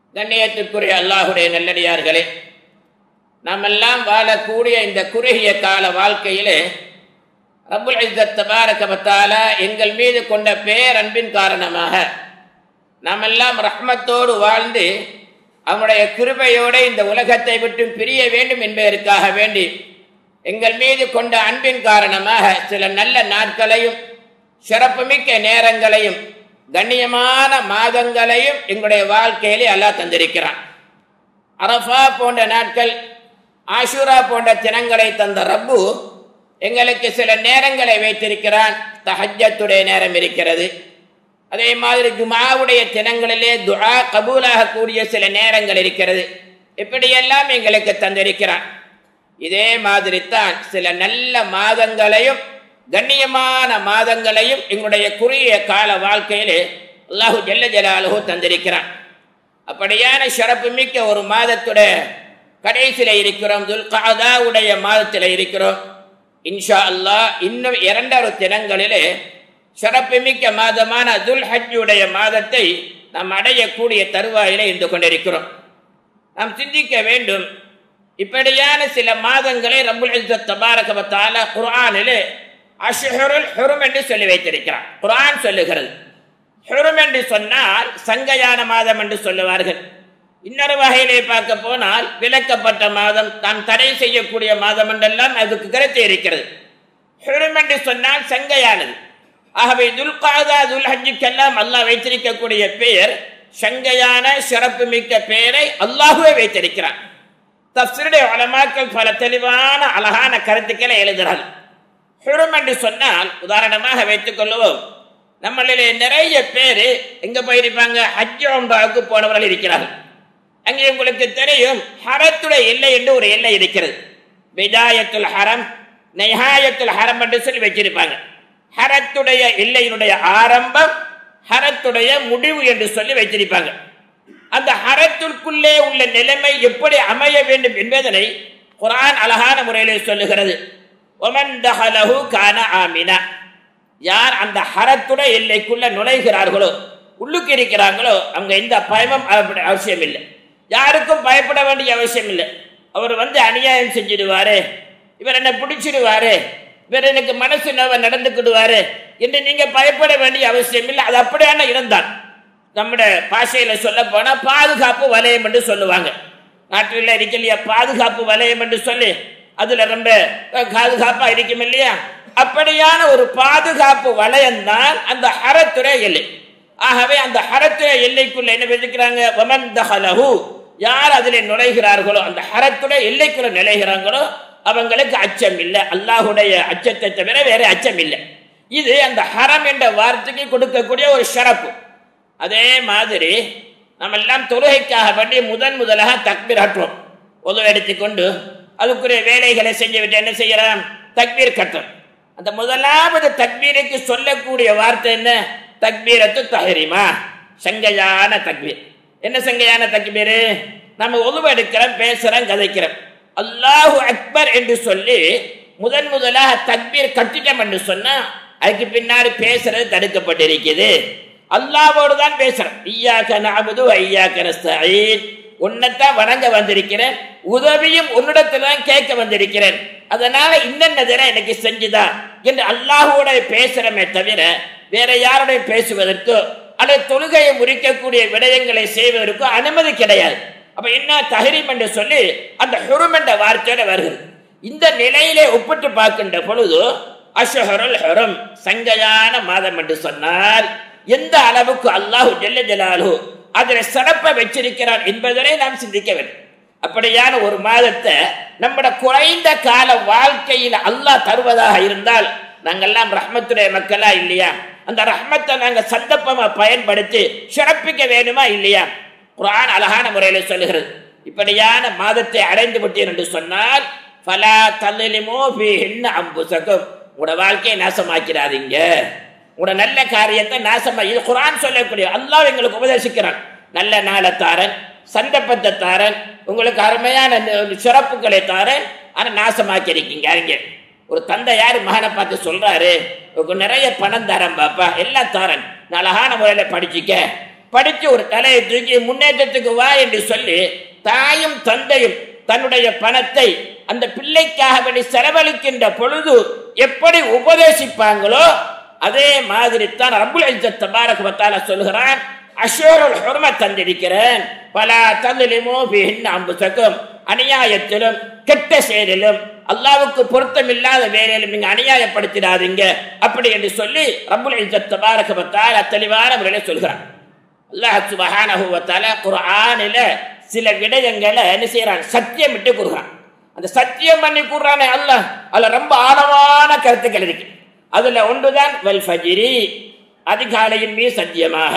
கண்ணியத்திற்குரிய அல்லாஹுடைய நல்லடியார்களே நாமெல்லாம் வாழக்கூடிய இந்த குறுகிய கால வாழ்க்கையிலே ரப்புல் இஸ்ஸத் தபாரக வத்தால எங்கள் மீது கொண்ட பேரன்பின் காரணமாக நாமெல்லாம் ரஹ்மத்தோடு வாழ்ந்து அவனுடைய கிருபையோடு இந்த உலகத்தை விட்டு பிரிய வேண்டும் என்பதற்காக வேண்டி எங்கள் மீது கொண்ட அன்பின் காரணமாக சில நல்ல நாட்களையும் சிறப்புமிக்க நேரங்களையும் கண்ணியமான மாதங்களையும் எங்களுடைய வாழ்க்கையிலே அல்லாஹ் தந்திருக்கிறான் அரஃபா போன்ற நாட்கள் ஆஷூரா போன்ற தினங்களை தந்த ரப்பு எங்களுக்கு சில நேரங்களை வைத்திருக்கிறான் தஹஜத்துடைய நேரம் இருக்கிறது அதே மாதிரி ஜுமாவுடைய தினங்களிலே துஆ கபூலாக கூடிய சில நேரங்கள் இருக்கிறது இப்படியெல்லாம் எங்களுக்கு தந்திருக்கிறான் இதே மாதிரி தான் சில நல்ல மாதங்களையும் கண்ணியமான மாதங்களையும் எங்களுடைய குறுகிய கால வாழ்க்கையிலே அல்லாஹு ஜல்ல ஜலாலுஹு தந்திருக்கிறான் அப்படியான சிறப்பு மிக்க ஒரு மாதத்துடைய கடைசியில் இருக்கிறோம் துல்காதாவுடைய மாதத்தில் இருக்கிறோம் இன்ஷா அல்லாஹ் இன்னும் இரண்டொரு தினங்களிலே சிறப்புமிக்க மாதமான துல் ஹஜ்ஜுடைய மாதத்தை நாம் அடையக்கூடிய தருவாயிலே இருந்து கொண்டிருக்கிறோம் நாம் சிந்திக்க வேண்டும் இப்படியான சில மாதங்களை ரப்புல் இஸ்ஸத் தபாரக வ தஆலா குர்ஆனிலே அஷ்ஹுருல் ஹுரும் என்று சொல்லி வைத்திருக்கிறார் குர்ஆன் சொல்லுகிறது ஹுரும் என்று சொன்னால் சங்கையான மாதம் என்று சொல்லுவார்கள் இன்னொரு வகையிலே பார்க்க போனால் விலக்கப்பட்ட மாதம் தான் தடை செய்யக்கூடிய மாதம் என்றெல்லாம் அதுக்கு கருத்து இருக்கிறது ஹுரும் என்று சொன்னால் சங்கையானது ஆகவே துல்காதா துல் ஹஜ்ஜுக்கெல்லாம் அல்லாஹ் வைத்திருக்கக்கூடிய பெயர் சங்கையான சிறப்பு மிக்க பெயரை அல்லாஹுவே வைத்திருக்கிறான் தப்சருடைய வளமாக்கள் பல தெளிவான அழகான கருத்துக்களை எழுதுகிறார்கள் ஹுரும் என்று சொன்னால் உதாரணமாக வைத்துக் கொள்வோம் நம்மளிலே நிறைய பேர் எங்க போயிருப்பாங்க ஹஜ் ஒன்றாவுக்கு போனவர்கள் இருக்கிறார்கள் அங்கே உங்களுக்கு தெரியும் ஹரத்துடைய எல்லை என்று ஒரு எல்லை இருக்கிறது விதாயத்துல் ஹரம் நெஹாயத்துல் ஹரம் என்று சொல்லி வச்சிருப்பாங்க ஹரத்துடைய எல்லையினுடைய ஆரம்பம் ஹரத்துடைய முடிவு என்று சொல்லி வைத்திருப்பாங்க அந்த ஹரத்திற்குள்ளே உள்ள நிலைமை எப்படி அமைய வேண்டும் என்பதனை குரான் அழகான முறையிலே சொல்லுகிறது ஒமன் தஹலஹு கான ஆமினா யார் அந்த ஹரத்துடைய எல்லைக்குள்ள நுழைகிறார்களோ உள்ளுக்கு இருக்கிறாங்களோ அவங்க எந்த பயமும் அவசியம் இல்லை யாருக்கும் பயப்பட வேண்டிய அவசியம் இல்லை அவர் வந்து அநியாயம் செஞ்சிடுவாரு இவர் என்ன பிடிச்சிடுவாரு இவர் எனக்கு மனசு நோவை நடந்துக்கிடுவாரு என்று நீங்க பயப்பட வேண்டிய அவசியம் இல்லை அது அப்படியான இருந்தான் நம்முடைய பாஷையில சொல்ல போனா பாதுகாப்பு வலயம் என்று சொல்லுவாங்க நாட்டில் இருக்க இல்லையா பாதுகாப்பு வலயம் என்று சொல்லி அதுல ரொம்ப பாதுகாப்பா இருக்கும் இல்லையா அப்படியான ஒரு பாதுகாப்பு வலயம் தான் அந்த ஹரத்துறை எல்லை ஆகவே அந்த ஹரத்துறை எல்லைக்குள்ள என்ன விதிக்கிறாங்க வமன் தஹலஹு யார் அதில் நுழைகிறார்களோ அந்த ஹரத்துடைய எல்லைக்குள்ள நுழைகிறாங்களோ அவங்களுக்கு அச்சம் இல்லை அல்லாஹுடைய அச்சத்தை தவிர வேற அச்சம் இல்லை இது அந்த ஹரம் என்ற வார்த்தைக்கு கொடுக்கக்கூடிய ஒரு சிறப்பு அதே மாதிரி நம்ம எல்லாம் தொழுகைக்காக வேண்டி முதன் முதலாக தக்பீர் ஆற்றுவோம் உதவு எடுத்துக்கொண்டு அதுக்குரிய வேலைகளை செஞ்சு விட்டு என்ன செய்யலாம் தக்பீர் கட்டும் அந்த முதலாவது தக்பீருக்கு சொல்லக்கூடிய வார்த்தை என்ன தக்பீரத்து தஹரிமா சங்கையான தக்பீர் என்ன சங்கையான தக்பீர் நம்ம உதவு எடுக்கிறோம் பேசுறோம் கதைக்கிறோம் அல்லாஹு அக்பர் என்று சொல்லி முதன் முதலாக தக்பீர் கட்டிட்டோம் என்று சொன்னா அதுக்கு பின்னாடி பேசுறது தடுக்கப்பட்டிருக்குது அல்லாவோடு தான் பேசுறோம் ஐயாக்க நாபது ஐயாக்க நஸ்தஈன் உன்னைத்தான் வணங்க வந்திருக்கிறேன் உதவியும் உன்னிடத்தில் தான் கேட்க வந்திருக்கிறேன் அதனால இன்னென்னதென எனக்கு செஞ்சுதா என்று அல்லாஹோட பேசுறமே தவிர வேற யாருடைய பேசுவதற்கோ அல்லது தொழுகையை முறிக்கக்கூடிய விடயங்களை செய்வதற்கோ அனுமதி கிடையாது அப்ப என்ன தகரீம் என்று சொல்லி அந்த ஹுரும் என்ற வார்த்தையோட வருகிறது இந்த நிலையிலே ஒப்பிட்டு பார்க்கின்ற பொழுது அஷஹருல் ஹுரம் சங்கையான மாதம் என்று சொன்னால் எந்த அளவுக்கு அல்லாஹு ஜல்ல ஜலாலு அதில் சிறப்பை வச்சிருக்கிறான் என்பதனை நாம் சிந்திக்க வேண்டும் அப்படியான ஒரு மாதத்தை நம்மட குறைந்த கால வாழ்க்கையில் அல்லாஹ் தருவதாக இருந்தால் நாங்கெல்லாம் ரஹ்மத்துடைய மக்களா இல்லையா அந்த ரஹ்மத்தை நாங்க சந்தர்ப்பமா பயன்படுத்தி சிறப்பிக்க வேணுமா இல்லையா குரான் அழகான முறையில் சொல்லுகிறது இப்படியான மாதத்தை அடைந்து விட்டீர் என்று சொன்னால் பலா தல்லிமோ என்ன அம்புசக்கும் உங்களோட வாழ்க்கையை நாசமாக்கிறாதீங்க உங்களோட நல்ல காரியத்தை நாசமா இது குரான் சொல்லக்கூடிய அல்லாஹ் எங்களுக்கு உபதேசிக்கிறான் நல்ல நாளை தாரன் சந்தர்ப்பத்தை தாரன் உங்களுக்கு அருமையான சிறப்புகளை தாரன் ஆனா நாசமாக்கி இருக்கீங்க அறிங்க ஒரு தந்தை யார் மகனை பார்த்து சொல்றாரு உங்களுக்கு நிறைய பணம் தரேன் பாப்பா எல்லாம் தரேன் நான் அழகான முறையில படிச்சுக்க படிச்சு ஒரு தலையை தூக்கி முன்னேற்றத்துக்கு வா என்று சொல்லி தாயும் தந்தையும் தன்னுடைய பணத்தை அந்த பிள்ளைக்காக வேண்டி செலவழிக்கின்ற பொழுது எப்படி உபதேசிப்பாங்களோ அதே மாதிரி தான் ரப்புல் இஸ்ஸத் தபாரக வ தஆலா சொல்கிறான் அஷூருல் ஹுர்ம தந்திருக்கிறேன் பல தந்திலிமோ பிஹின் அம்புசக்கும் அநியாயத்திலும் கெட்ட செயலிலும் அல்லாவுக்கு பொருத்தமில்லாத வேலையிலும் நீங்க அநியாயப்படுத்திடாதீங்க அப்படி என்று சொல்லி ரப்புல் இஸ்ஸத் தபாரக வ தஆலா தெளிவான முறையில் சொல்கிறான் அல்லாஹ் சுபஹானஹு வ தஆலா குர்ஆனில சில விடயங்களை என்ன செய்யறான் சத்தியம் விட்டு கூறுகிறான் அந்த சத்தியம் பண்ணி கூறுறானே அல்லாஹ் அதுல ரொம்ப ஆழமான கருத்துக்கள் இருக்கு அதுல ஒன்றுதான் வல் ஃபஜ்ரி அதிகாலையின் மீது சத்தியமாக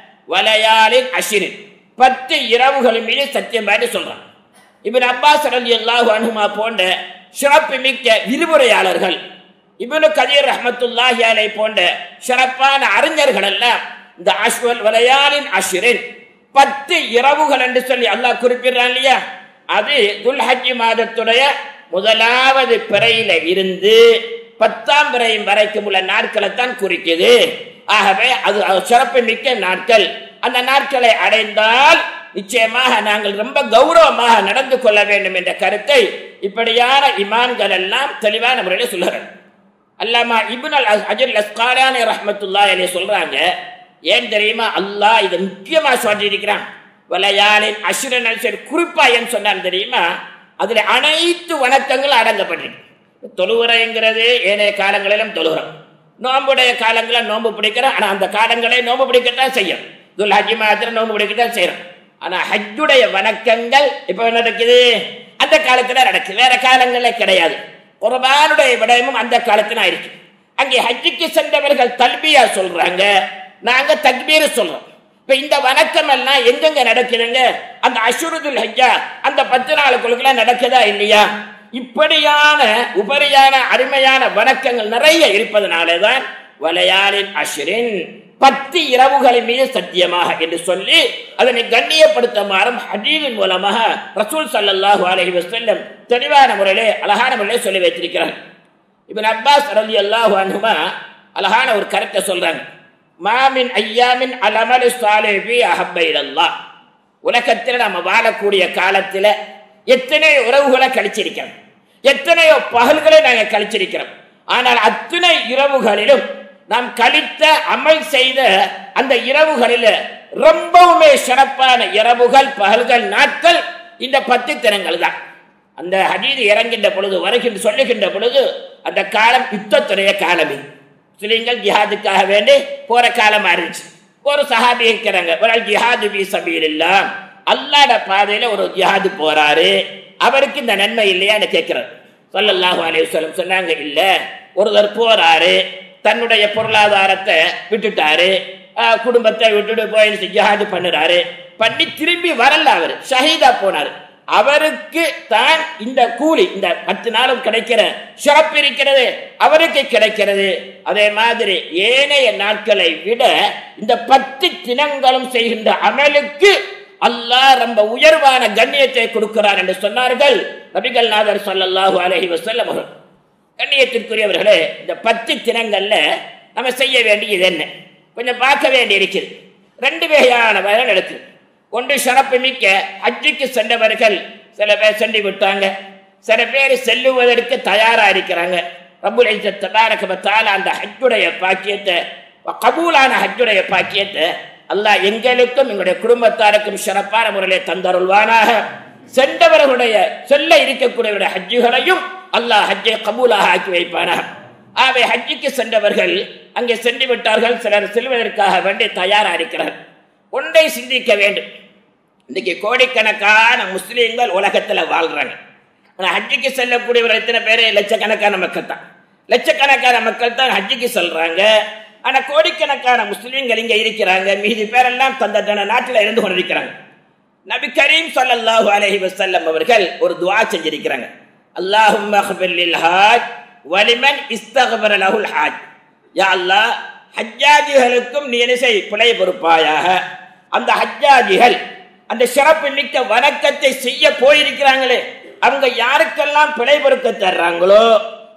வலையாலின் அஷிரின் பத்து இரவுகளின் மீது சத்தியம் பண்ணி சொல்றான் இபின் அப்பாஸ் ரலியல்லாஹு அன்ஹுமா போன்ற சிறப்பு மிக்க விரிவுரையாளர்கள் இப்னு கதீர் ரஹ்மத்துல்லாஹி அலை போன்ற சிறப்பான அறிஞர்கள் எல்லாம் இந்த அஷ்வல் வலையாலின் அஷ்ரின் பத்து இரவுகள் என்று சொல்லி அல்லாஹ் குறிப்பிடுறான் இல்லையா அது துல்ஹஜ் மாதத்துடைய முதலாவது பிறையில இருந்து பத்தாம் பிறை வரைக்கும் உள்ள நாட்களை தான் குறிக்குது ஆகவே அது அது சிறப்பு மிக்க நாட்கள் அந்த நாட்களை அடைந்தால் நிச்சயமாக நாங்கள் ரொம்ப கௌரவமாக நடந்து கொள்ள வேண்டும் என்ற கருத்தை இப்படியான இமான்கள் எல்லாம் தெளிவான முறையில் சொல்லுகிறார்கள் அல்லாமா இப்னு அல் அஜர் அஸ்காலானி ரஹ்மத்துல்லா அலைஹி சொல்றாங்க ஏன் தெரியுமா அல்லாஹ் இதை முக்கியமா சொல்லியிருக்கிறான் வலையாளின் அசுரன் சரி குறிப்பா ஏன் சொன்னான் தெரியுமா அதுல அனைத்து வணக்கங்களும் அடங்கப்பட்டிருக்கு தொழுவுரைங்கிறது ஏனைய காலங்களிலும் தொழுகிறோம் நோம்புடைய காலங்களில் நோன்பு பிடிக்கிறோம் ஆனா அந்த காலங்களே நோன்பு பிடிக்கத்தான் செய்யும் துல் ஹஜ்ஜி மாதத்துல நோன்பு பிடிக்கத்தான் செய்யறோம் ஆனா ஹஜ்ஜுடைய வணக்கங்கள் இப்ப என்ன நடக்குது அந்த காலத்துல நடக்குது வேற காலங்களே கிடையாது குர்பானுடைய விடயமும் அந்த காலத்துல இருக்கு அங்கே ஹஜ்ஜுக்கு சென்றவர்கள் தல்பியா சொல்றாங்க நாங்க தக்பீர் சொல்றோம் இப்ப இந்த வணக்கம் எல்லாம் எங்கெங்க நடக்குதுங்க அந்த அசுருதுல் ஹஜ்ஜா அந்த பத்து நாளுக்குள்ள நடக்குதா இல்லையா இப்படியான உபரியான அருமையான வணக்கங்கள் நிறைய இருப்பதனாலதான் வலையாளின் அஷரின் பத்து இரவுகளின் மீது சத்தியமாக என்று சொல்லி அதனை கண்ணியப்படுத்துமாறும் ஹதீவின் மூலமாக ரசூல் சல்லல்லாஹு அலைஹி வஸல்லம் தெளிவான முறையிலே அழகான முறையிலே சொல்லி வைத்திருக்கிறார் இப்னு அப்பாஸ் ரலியல்லாஹு அன்ஹுமா அழகான ஒரு கருத்தை சொல்றாங்க மாமின் ஐயாமின் அலமலு சாலிபி அஹப்பைலல்லாஹ் உலகத்தில் நம்ம வாழக்கூடிய காலத்தில் எத்தனை உறவுகளை கழிச்சிருக்கிறோம் எத்தனையோ பகல்களை நாங்கள் கழிச்சிருக்கிறோம் ஆனால் அத்தனை இரவுகளிலும் நாம் கழித்த அமல் செய்த அந்த இரவுகளில் ரொம்பவுமே சிறப்பான இரவுகள் பகல்கள் நாட்கள் இந்த பத்து தினங்கள் தான் அந்த ஹதீது இறங்கின்ற பொழுது வருகின்ற சொல்லுகின்ற பொழுது அந்த காலம் யுத்தத்துடைய காலம் இது முஸ்லீம்கள் ஜிஹாதுக்காக வேண்டி போற காலமா இருந்துச்சு ஒரு சஹாபி இருக்கிறாங்க ஒரு ஆள் ஜிஹாது பி சபீலில்லா அல்லாட பாதையில ஒரு ஜிஹாது போறாரு அவருக்கு இந்த நன்மை இல்லையான்னு கேட்கிறார் சொல்லல்லாஹு அலைஹி வஸல்லம் சொன்னாங்க இல்ல ஒருத்தர் போறாரு தன்னுடைய பொருளாதாரத்தை விட்டுட்டாரு ஆஹ், குடும்பத்தை விட்டுட்டு போய் ஜிஹாது பண்ணுறாரு பண்ணி திரும்பி வரல அவர் ஷஹீதா போனார் அவருக்கு தான் இந்த கூலி இந்த பத்து நாளும் கிடைக்கிற சிறப்பு இருக்கிறது அவருக்கு கிடைக்கிறது அதே மாதிரி ஏனைய நாட்களை விட இந்த பத்து தினங்களும் செய்கின்ற அமலுக்கு அல்லாஹ் ரொம்ப உயர்வான கண்ணியத்தை கொடுக்கிறார் என்று சொன்னார்கள் நபிகள் நாதர் ஸல்லல்லாஹு அலைஹி வஸல்லம் அவர்கள் கண்ணியத்திற்குரியவர்களே இந்த பத்து தினங்கள்ல நம்ம செய்ய வேண்டியது என்ன கொஞ்சம் பார்க்க வேண்டி இருக்குது ரெண்டு வகையான பயன் இருக்குது ஒன்று சிறப்பு மிக்க ஹஜ்ஜுக்கு சென்றவர்கள் சில பேர் சென்று விட்டாங்க சில பேர் செல்லுவதற்கு தயாரா இருக்கிறாங்க ரப்புல் இஸ்ஸத் தபாரக வ தஆலா அந்த ஹஜ்ஜுடைய பாக்கியத்தை கபூலான ஹஜ்ஜுடைய பாக்கியத்தை அல்லாஹ் எங்களுக்கும் எங்களுடைய குடும்பத்தாருக்கும் சிறப்பான முறையிலே தந்தருள்வானாக சென்றவர்களுடைய செல்ல இருக்கக்கூடியவருடைய ஹஜ்ஜுகளையும் அல்லாஹ் ஹஜ்ஜை கபூலாக ஆக்கி வைப்பானாக ஆகவே ஹஜ்ஜுக்கு சென்றவர்கள் அங்கே சென்று விட்டார்கள் சிலர் செல்வதற்காக வேண்டி தயாரா இருக்கிறார்கள் ஒன்றை சிந்திக்க வேண்டும் இன்னைக்கு கோடிக்கணக்கான முஸ்லீம்கள் உலகத்துல வாழ்றாங்க ஆனா ஹஜ்ஜுக்கு செல்லக்கூடியவர் எத்தனை பேர் லட்சக்கணக்கான மக்கள் தான் லட்சக்கணக்கான மக்கள் தான் ஹஜ்ஜுக்கு செல்றாங்க ஆனா கோடிக்கணக்கான முஸ்லீம்கள் இங்க இருக்கிறாங்க மீதி பேரெல்லாம் தந்த தன நாட்டில் இருந்து கொண்டிருக்கிறாங்க நபி கரீம் ஸல்லல்லாஹு அலைஹி வஸல்லம் அவர்கள் ஒரு துஆ செஞ்சிருக்கிறாங்க அல்லாஹும்ம அக்பிர் லில் ஹாஜ் வலிமன் இஸ்தக்பர லஹுல் ஹாஜ் யா அல்லாஹ் ஹஜ்ஜாஜிகளுக்கும் நீ என்ன செய் பிழை பொறுப்பாயாக அந்த ஹஜ்ஜாஜிகள் அந்த சிறப்பு மிக்க வணக்கத்தை செய்ய போயிருக்கிறாங்களே அவங்க யாருக்கெல்லாம் பிழை பொறுக்க தர்றாங்களோ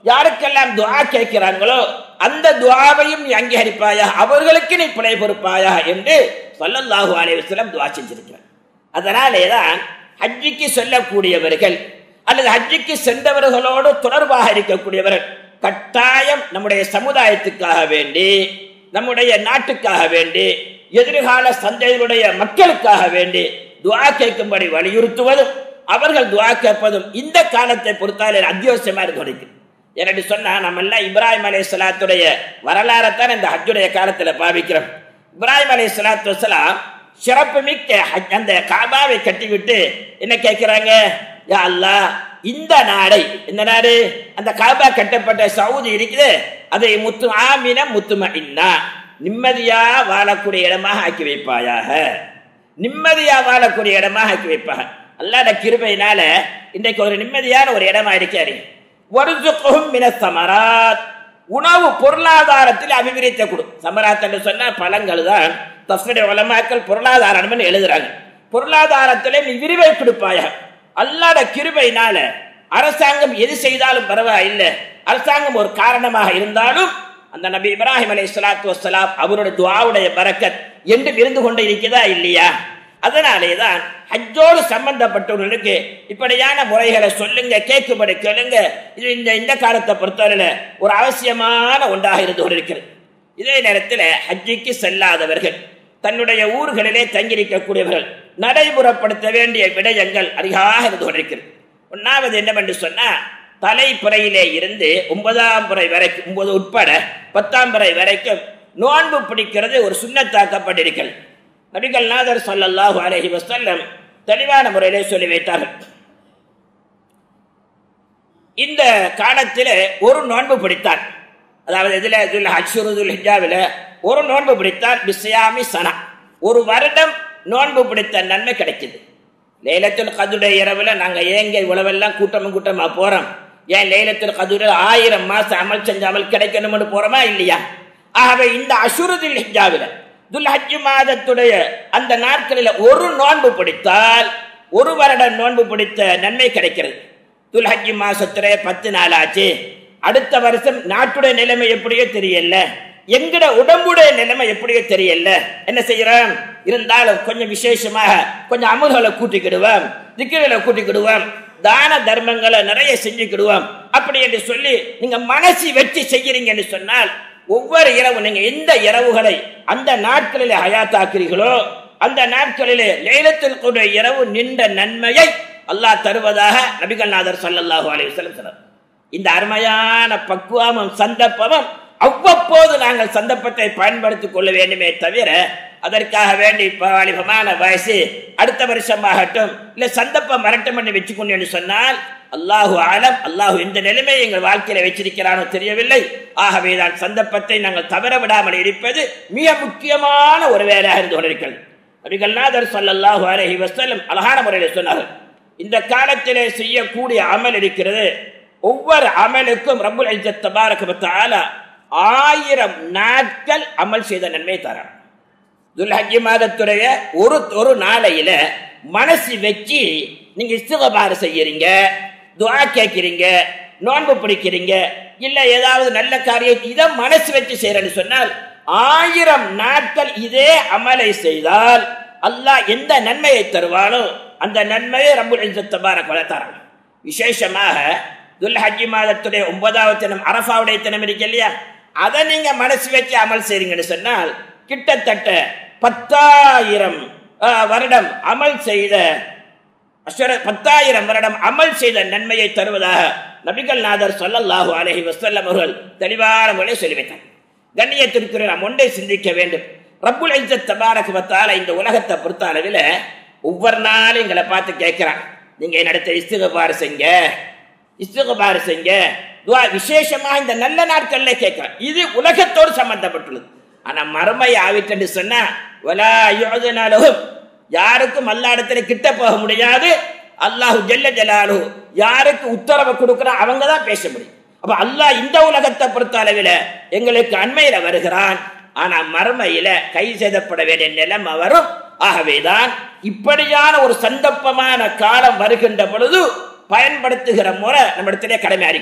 யாருக்கெல்லாம் துஆ கேட்கிறாங்களோ அந்த துஆவையும் நீ அங்கீகரிப்பாயா அவர்களுக்கு நீ பிழை பொறுப்பாயா என்று ஸல்லல்லாஹு அலைஹி வஸல்லம் துஆ செஞ்சிருக்கிறார் அதனாலே தான் ஹஜ்ஜிக்கு செல்லக்கூடியவர்கள் அல்லது ஹஜ்ஜிக்கு சென்றவர்களோடு தொடர்பாக இருக்கக்கூடியவர்கள் கட்டாயம் நம்முடைய சமுதாயத்துக்காக வேண்டி நம்முடைய நாட்டுக்காக வேண்டி எதிர்கால சந்தைகளுடைய மக்களுக்காக வேண்டி துஆ கேட்கும்படி வலியுறுத்துவதும் அவர்கள் துஆ கேட்பதும் இந்த காலத்தை பொறுத்தாலே அத்தியாவசியமா இருக்கு என்று சொன்னா நம்ம எல்லாம் இப்ராஹிம் அலை சலாத்துடைய வரலாறைத்தான் இந்த ஹஜ்ஜுடைய காலத்துல பாவிக்கிறோம் இப்ராஹிம் அலை சலாத்து வசலாம் சிறப்பு மிக்க ஹஜ்- அந்த காபாவை கட்டிவிட்டு என்ன கேட்கிறாங்க யா அல்லாஹ் இந்த நாடை இந்த நாடு அந்த காபா கட்டப்பட்ட சவுதி இருக்குது அதை முத்து ஆமின முத்துமஇன்னா நிம்மதியா வாழக்கூடிய இடமாக ஆக்கி வைப்பாயாக நிம்மதியா வாழக்கூடிய இடமாக ஆக்கி வைப்பாங்க அல்லாத கிருபையினால இன்றைக்கு ஒரு நிம்மதியான ஒரு இடமா இருக்காரு வருசுக்கும் மின சமராத் உணவு பொருளாதாரத்தில் அபிவிருத்தி கொடு சமராத் என்று சொன்னா பழங்கள் தான் தஸ்னுடைய உலமாக்கள் பொருளாதாரம் எழுதுறாங்க பொருளாதாரத்திலே நீ விரிவை கொடுப்பாய அல்லாத கிருபையினால அரசாங்கம் எது செய்தாலும் பரவாயில்லை அரசாங்கம் ஒரு காரணமாக இருந்தாலும் அந்த நபி இப்ராஹிம் அலை சலாத்து வசலாம் அவருடைய துவாவுடைய பரக்கத் என்று இருந்து கொண்டு இருக்கிறதா இல்லையா அதனாலே தான் ஹஜ்ஜோடு சம்பந்தப்பட்டவர்களுக்கு இப்படியான முறைகளை சொல்லுங்க கேட்கும்படி கேளுங்க இது இந்த இந்த காலத்தை பொறுத்தவரையில ஒரு அவசியமான ஒன்றாக இருந்து கொண்டிருக்கிறது இதே நேரத்தில் ஹஜ்ஜிக்கு செல்லாதவர்கள் தன்னுடைய ஊர்களிலே தங்கியிருக்கக்கூடியவர்கள் நடைமுறைப்படுத்த வேண்டிய விடயங்கள் அதிகமாக இருந்து கொண்டிருக்கிறது ஒன்றாவது என்னவென்று சொன்னா தலைப்புறையிலே இருந்து ஒன்பதாம் புறை வரைக்கும் ஒன்பது உட்பட பத்தாம் புறை வரைக்கும் நோன்பு பிடிக்கிறது ஒரு சுண்ணத்தாக்கப்பட்டிருக்கிறது நபிகள் நாதர் ஸல்லல்லாஹு அலைஹி வஸல்லம் தெளிவான முறையிலே சொல்லி வைத்தார்கள் இந்த காலத்தில் ஒரு நோன்பு பிடித்தார் அதாவது இதில் இதில் ஹஜ்ஷுருதுல் ஹிஜாவில் ஒரு நோன்பு பிடித்தார் பிஸ்யாமி சனா ஒரு வருடம் நோன்பு பிடித்த நன்மை கிடைக்குது லைலத்துல் கதுடைய இரவில் நாங்கள் ஏங்க இவ்வளவெல்லாம் கூட்டமும் கூட்டமாக போகிறோம் ஏன் லைலத்துல் கதுர ஆயிரம் மாதம் அமல் செஞ்ச அமல் கிடைக்கணும்னு போகிறோமா இல்லையா ஆகவே இந்த அசுருதுல் ஹிஜாவில் துல்ஹஜ் மாதத்துடைய அந்த நாட்களில் ஒரு நோன்பு பிடித்தால் ஒரு வருடம் நோன்பு பிடித்த நன்மை கிடைக்கிறது துல்ஹஜ் மாசத்துல பத்து நாள் ஆச்சு அடுத்த வருஷம் நாட்டுடைய நிலைமை எப்படியோ தெரியல எங்கட உடம்புடைய நிலைமை எப்படியோ தெரியல என்ன செய்யறோம் இருந்தாலும் கொஞ்சம் விசேஷமாக கொஞ்சம் அமல்களை கூட்டிக்கிடுவோம் திக்குகளை கூட்டிக்கிடுவோம் தான தர்மங்களை நிறைய செஞ்சுக்கிடுவோம் அப்படி என்று சொல்லி நீங்க மனசு வச்சு செய்யறீங்கன்னு சொன்னால் ஒவ்வொரு இரவு நீங்க எந்த இரவுகளை அந்த நாட்களிலே ஹயாத்தாக்குறீர்களோ அந்த நாட்களிலே லைலத்தில் கூட இரவு நின்ற நன்மையை அல்லாஹ் தருவதாக நபிகள் நாதர் ஸல்லல்லாஹு அலைஹி வஸல்லம் சொன்னார் இந்த அருமையான பக்குவமும் சந்தர்ப்பமும் அவ்வப்போது நாங்கள் சந்தர்ப்பத்தை பயன்படுத்திக் கொள்ள வேண்டுமே தவிர அதற்காக வேண்டி இப்ப வாலிபமான வயசு அடுத்த வருஷமாகட்டும் இல்ல சந்தர்ப்பம் வரட்டும் என்று வச்சுக்கொண்டு என்று சொன்னால் அல்லாஹு ஆலம் அல்லாஹு இந்த நிலைமையை எங்கள் வாழ்க்கையில வச்சிருக்கிறானோ தெரியவில்லை ஆகவே தான் சந்தர்ப்பத்தை நாங்கள் தவற விடாமல் இருப்பது மிக முக்கியமான ஒரு வேலையாக இருந்து கொண்டிருக்கிறது நபிகள் நாதர் ஸல்லல்லாஹு அலைஹி வஸல்லம் அழகான முறையில் சொன்னார்கள் இந்த காலத்திலே செய்யக்கூடிய அமல் இருக்கிறது ஒவ்வொரு அமலுக்கும் ரப்புல் இஸ்ஸத் தபாரக வ தஆலா ஆயிரம் நாட்கள் அமல் செய்த நன்மை தரான் துல்ஹஜ் மாதத்துடைய ஒரு ஒரு நாளையில மனசு வச்சு நீங்க இஸ்திகபார் செய்யறீங்க துஆ கேட்கிறீங்க நோன்பு பிடிக்கிறீங்க இல்ல ஏதாவது நல்ல காரியம் இதை மனசு வச்சு செய்யறேன்னு சொன்னால் ஆயிரம் நாட்கள் இதே அமலை செய்தால் அல்லாஹ் எந்த நன்மையை தருவானோ அந்த நன்மையை ரப்புல் இஸ்ஸத் தபாரக வ தரான் விசேஷமாக துல்ஹஜ் மாதத்துடைய ஒன்பதாவது தினம் அரஃபாவுடைய தினம் இருக்கு இல்லையா அதை நீங்க மனசு வச்சு அமல் செய்றீங்கன்னு சொன்னால் கிட்டத்தட்ட பத்தாயிரம் ஆஹ், வருடம் அமல் செய்த அஸ்வர பத்தாயிரம் வருடம் அமல் செய்த நன்மையை தருவதாக நபிகள் நாதர் ஸல்லல்லாஹு அலைஹி வஸல்லம் அவர்கள் தெளிவான முறையில் சொல்லி வைத்தார் கண்ணியத்திற்கு நாம் ஒன்றை சிந்திக்க வேண்டும் ரப்புல் இஸ்ஸத் தபாரக வ தஆலா இந்த உலகத்தை பொறுத்த அளவில் ஒவ்வொரு நாளும் எங்களை பார்த்து கேட்கிறான் நீங்க என்னிடத்தை இஸ்திகபார் செய்ங்க இஸ்திகபார் செய்ங்க துவா விசேஷமா இந்த நல்ல நாட்கள்ல கேட்கிறேன் இது உலகத்தோடு சம்பந்தப்பட்டுள்ளது ஆனா மறுமை ஆவிட்டு சொன்னா வலா யுஅதுனலஹும் யாருக்கும் அல்லா இடத்துல கிட்ட போக முடியாது அல்லாஹு ஜல்ல ஜலாலு யாருக்கு உத்தரவு கொடுக்கிறான் அவங்க தான் பேச முடியும் அப்ப அல்லாஹ் இந்த உலகத்தை பொறுத்த அளவில் எங்களுக்கு அண்மையில வருகிறான் ஆனா மறுமையில கை செய்தப்பட வேண்டிய நிலைமை வரும் ஆகவேதான் இப்படியான ஒரு சந்தர்ப்பமான காலம் வருகின்ற பொழுது பயன்படுத்துகிற முறை நம்மிடத்திலே கடமையா இருக்கிறது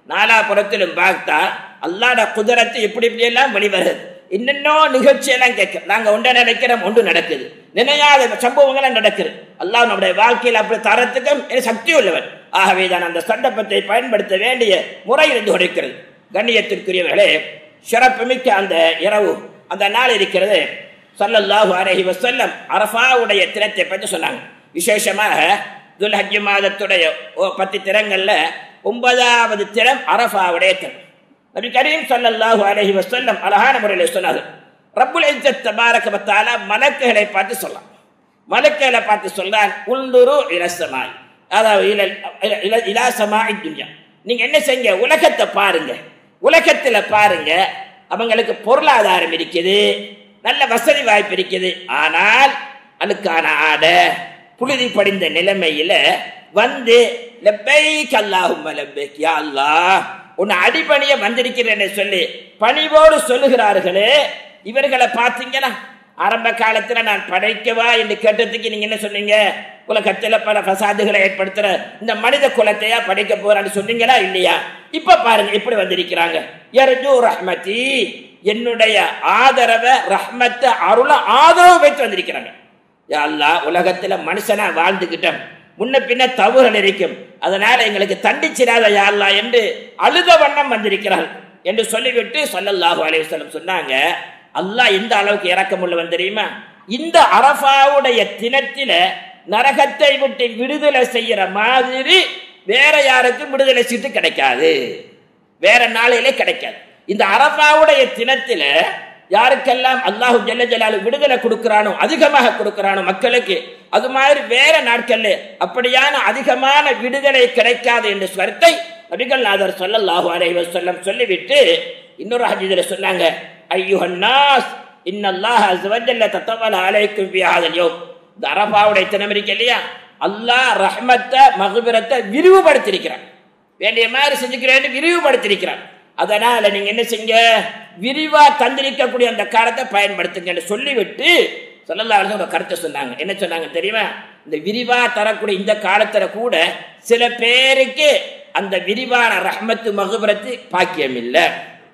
நாலாபுரத்திலும் பார்த்தா அல்லாட குதிரத்து இப்படி இப்படி எல்லாம் வெளிவருது இன்னும் நிகழ்ச்சியெல்லாம் கேட்க நாங்க ஒன்றை நினைக்கிறோம் ஒன்று நடக்குது நினையாத சம்பவங்கள்லாம் நடக்குது அல்லாஹ் நம்முடைய வாழ்க்கையில் அப்படி தரத்துக்கும் சக்தி உள்ளவன் ஆகவே தான் அந்த சந்தர்ப்பத்தை பயன்படுத்த வேண்டிய முறை இருந்து கொடுக்கிறது கண்ணியத்திற்குரியவர்களே சிறப்புமிக்க அந்த இரவு அந்த நாள் இருக்கிறது சல்லல்லாஹு அலைஹி வஸல்லம் அரஃபாவுடைய தினத்தை பற்றி சொன்னாங்க விசேஷமாக துல்ஹஜ் மாதத்துடைய ஓ பத்து திறங்கள்ல ஒன்பதாவது திறம் அரஃபாவுடைய திறம் நபி கரீம் சல்லல்லாஹு அலைஹி வஸல்லம் அழகான முறையில் சொன்னார் ரப்புல் இஸ்ஸத் தபாரக வ தஆலா மலக்குகளை பார்த்து சொல்லலாம் மலக்குகளை பார்த்து சொல்றான் உள்துரு இலசமாய் அதாவது இல- இல- இல- இலா சமாஇ துன்யா நீங்க என்ன செய்யுங்க உலகத்தை பாருங்க உலகத்துல பாருங்க அவங்களுக்கு பொருளாதாரம் இருக்குது நல்ல வசதி வாய்ப்பு இருக்குது ஆனால் அழுக்கான ஆடை புழுதி படிந்த நிலைமையில வந்து லெப்பைக் அல்லாஹும்ம லெப்பைக் யா அல்லாஹ் உன்னை அடிபணிய வந்திருக்கிறேன்னு சொல்லி பணிவோடு சொல்லுகிறார்களே இவர்களை பார்த்தீங்களா ஆரம்ப காலத்துல நான் படைக்கவா என்று கேட்டதுக்கு நீங்க என்ன சொன்னீங்க உலகத்துல பல ஃபசாதுகளை ஏற்படுத்துற இந்த மனித குலத்தையா படைக்க போறான்னு சொன்னீங்களா இல்லையா இப்ப பாருங்க இப்படி வந்திருக்கிறாங்க யர்ஜு ரஹ்மதி என்னுடைய ஆதரவ ரஹ்மத்தை அருள ஆதரவு வைத்து வந்திருக்கிறாங்க யா அல்லாஹ் உலகத்துல மனுஷனா வாழ்ந்துகிட்டோம் முன்ன பின்ன தவறுகள் இருக்கும் அதனால எங்களுக்கு தண்டிச்சிடாத யா அல்லாஹ் என்று அழுத வண்ணம் வந்திருக்கிறார்கள் என்று சொல்லிவிட்டு ஸல்லல்லாஹு அலைஹி வஸல்லம் சொன்னாங்க அல்லாஹ் எந்த அளவுக்கு இரக்கமுள்ளவன் தெரியுமா இந்த அரஃபாவுடைய தினத்தில நரகத்தை விட்டு விடுதலை செய்யற மாதிரி வேற யாருக்கும் விடுதலை சீட்டு கிடைக்காது வேற நாளையிலே கிடைக்காது இந்த அரபாவுடைய தினத்தில யாருக்கெல்லாம் அல்லாஹு ஜல்ல ஜலாலு விடுதலை கொடுக்கிறானோ அதிகமாக கொடுக்கிறானோ மக்களுக்கு அது மாதிரி வேற நாட்கள்ல அப்படியான அதிகமான விடுதலை கிடைக்காது என்ற ஸ்வரத்தை நபிகள் நாதர் ஸல்லல்லாஹு அலைஹி வஸல்லம் சொல்லிவிட்டு இன்னொரு ஹதீஸ்ல சொன்னாங்க ஐயுஹன் நாஸ் இன்னல்லாஹ அஸ்ஸ வஜல்ல தத்தவல அலைக்கும் ஃபி ஹாதல் யௌம் இந்த அரபாவுடைய தினம் இருக்கு இல்லையா அல்லாஹ் ரஹ்மத்தை மகுபிரத்தை விரிவுபடுத்தியிருக்கிறான் வேண்டிய மாதிரி செஞ்சுக்கிறேன்னு விரிவுபடுத்தியிருக்கிறான் அதனால நீங்க என்ன செய்யுங்க விரிவா தந்திரிக்கக்கூடிய அந்த காலத்தை பயன்படுத்துங்கன்னு சொல்லிவிட்டு சொல்லலாம் ஒரு கருத்தை சொன்னாங்க என்ன சொன்னாங்க தெரியுமா இந்த விரிவா தரக்கூடிய இந்த காலத்துல கூட சில பேருக்கு அந்த விரிவான ரஹ்மத்து மகுபரத்து பாக்கியம் இல்லை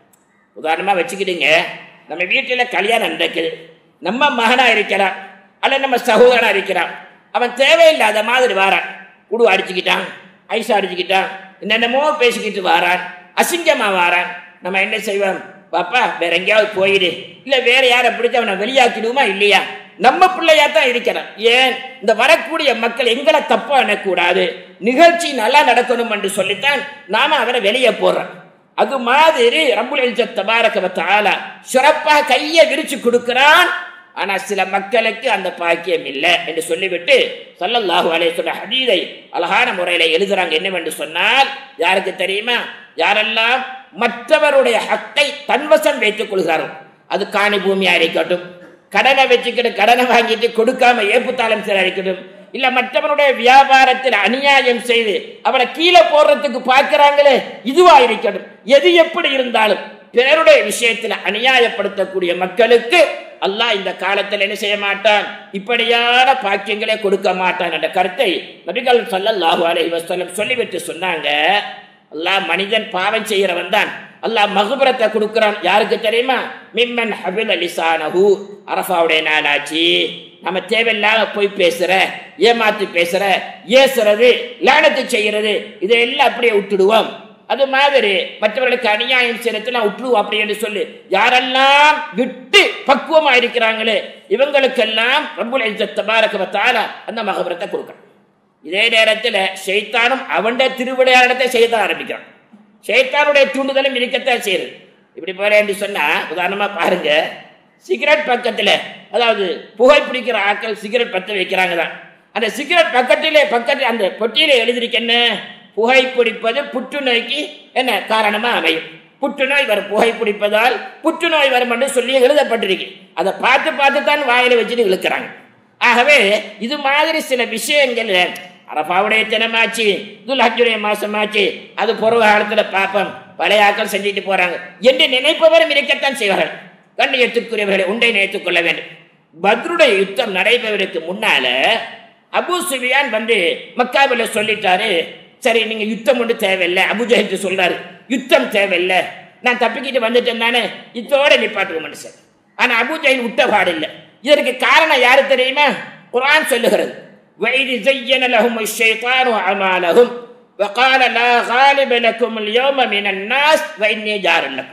உதாரணமா வச்சுக்கிட்டீங்க நம்ம வீட்டுல கல்யாணம் நடக்குது நம்ம மகனா இருக்கிறான் அல்ல நம்ம சகோதரனா இருக்கிறான் அவன் தேவையில்லாத மாதிரி வாரான் குடு அடிச்சுக்கிட்டான் ஐஸ் அடிச்சுக்கிட்டான் என்னென்னமோ பேசிக்கிட்டு வாரான் அசிங்கமா வாரான் நம்ம என்ன செய்வோம் பாப்பா வேற எங்கேயாவது போயிடு இல்ல வேற யாரை பிடிச்சு அவனை வெளியாக்கிடுவோமா இல்லையா நம்ம பிள்ளையா தான் இருக்கிறான் ஏன் இந்த வரக்கூடிய மக்கள் எங்களை தப்பா எண்ணக்கூடாது நிகழ்ச்சி நல்லா நடக்கணும் என்று சொல்லித்தான் நாம அவரை வெளியே போடுறோம் அது மாதிரி ரப்புல் இஸ்ஸத் தபாரக வ தஆலா சிறப்பாக கையை விரிச்சு கொடுக்கிறான் ஆனா சில மக்களுக்கு அந்த பாக்கியம் இல்லை என்று சொல்லிவிட்டு ஸல்லல்லாஹு அலைஹி வஸல்லம் ஹதீதை அழகான முறையில எழுதுறாங்க என்னவென்று சொன்னால் யாருக்கு தெரியுமா யாரெல்லாம் மற்றவருடைய ஹக்கை தன்வசம் வைத்துக் கொள்கிறார்கள் அது காணி பூமியா இருக்கட்டும் கடனை வச்சுக்கிட்டு கடனை வாங்கிட்டு கொடுக்காம ஏப்புத்தாளம் சில இருக்கட்டும் இல்ல மற்றவனுடைய வியாபாரத்தில் அநியாயம் செய்து அவனை கீழே போடுறதுக்கு பார்க்கிறாங்களே இதுவா இருக்கட்டும் எது எப்படி இருந்தாலும் பிறருடைய விஷயத்தில் அநியாயப்படுத்தக்கூடிய மக்களுக்கு அல்லாஹ் இந்த காலத்தில் என்ன செய்ய மாட்டான் இப்படியான பாக்கியங்களை கொடுக்க மாட்டான் என்ற கருத்தை நபிகள் ஸல்லல்லாஹு அலைஹி வஸல்லம் சொல்லிவிட்டு சொன்னாங்க அல்லாஹ் மனிதன் பாவம் செய்கிறவன் தான் அல்லாஹ் மகுபரத்தை கொடுக்கிறான் யாருக்கு தெரியுமா மிம்மன் ஹபில் அலிசானஹு அரஃபாவுடைய நாளாச்சு நம்ம தேவையில்லாம போய் பேசுற ஏமாத்து பேசுற ஏசுறது லானத்து செய்யறது இதையெல்லாம் அப்படியே விட்டுடுவோம் அது மாதிரி மற்றவர்களுக்கு அநியாயம் செய்யறதுலாம் விட்டுருவோம் அப்படி என்று சொல்லி யாரெல்லாம் விட்டு பக்குவமா இருக்கிறாங்களே இவங்களுக்கெல்லாம் ரப்புல் இஸ்ஸத் தபாரக வ தஆலா அந்த மகபரத்தை கொடுக்கணும் இதே நேரத்தில் ஷைத்தானும் அவனுடைய திருவிளையாடத்தை செய்ய ஆரம்பிக்கிறான் ஷைத்தானுடைய தூண்டுதலும் இருக்கத்தான் செய்யுது இப்படி போறேன் என்று சொன்னா உதாரணமா பாருங்க சிகரெட் பக்கத்துல அதாவது புகை பிடிக்கிற ஆட்கள் சிகரெட் பத்த வைக்கிறாங்க தான் அந்த சிகரெட் பக்கத்திலே பக்கத்தில் அந்த பொட்டியில எழுதிருக்கு என்ன புகை பிடிப்பது புற்றுநோய்க்கு என்ன காரணமா அமையும் புற்றுநோய் வரும் புகை பிடிப்பதால் புற்றுநோய் வரும் என்று சொல்லி எழுதப்பட்டிருக்கு அதை பார்த்து பார்த்து தான் வாயில வச்சுட்டு இழுக்கிறாங்க ஆகவே இது மாதிரி சில விஷயங்கள் அரபாவுடைய தினமாச்சு துல்ஹஜுடைய மாசமாச்சு அது பொறவு காலத்துல பார்ப்போம் பழைய ஆட்கள் செஞ்சுட்டு போறாங்க என்று நினைப்பவரும் இருக்கத்தான் செய்வார்கள் கண்ணியத்திற்குரியவர்களை உண்டை நினைத்துக் கொள்ள வேண்டும் பத்ருடைய யுத்தம் நடைபெறுவதற்கு முன்னால அபூ சுஃபியான் வந்து மக்காவில் சொல்லிட்டாரு சரி நீங்க யுத்தம் ஒன்று தேவையில்லை அபுஜஹித்து சொல்றாரு யுத்தம் தேவையில்லை நான் தப்பிக்கிட்டு வந்துட்டேன் தானே இத்தோட நிப்பாட்டுவோம் மனுஷன் ஆனா அபூஜையில் விட்ட பாடில்லை இதற்கு காரணம் யாரு தெரியுமா குர்ஆன் சொல்லுகிறது وَإِذْ زَيَّنَ لَهُمُ الشَّيْطَانُ أَعْمَالَهُمْ وَقَالَ لَا غَالِبَ لَكُمُ الْيَوْمَ مِنَ النَّاسِ وَإِنِّي جَارٌ لَكُمْ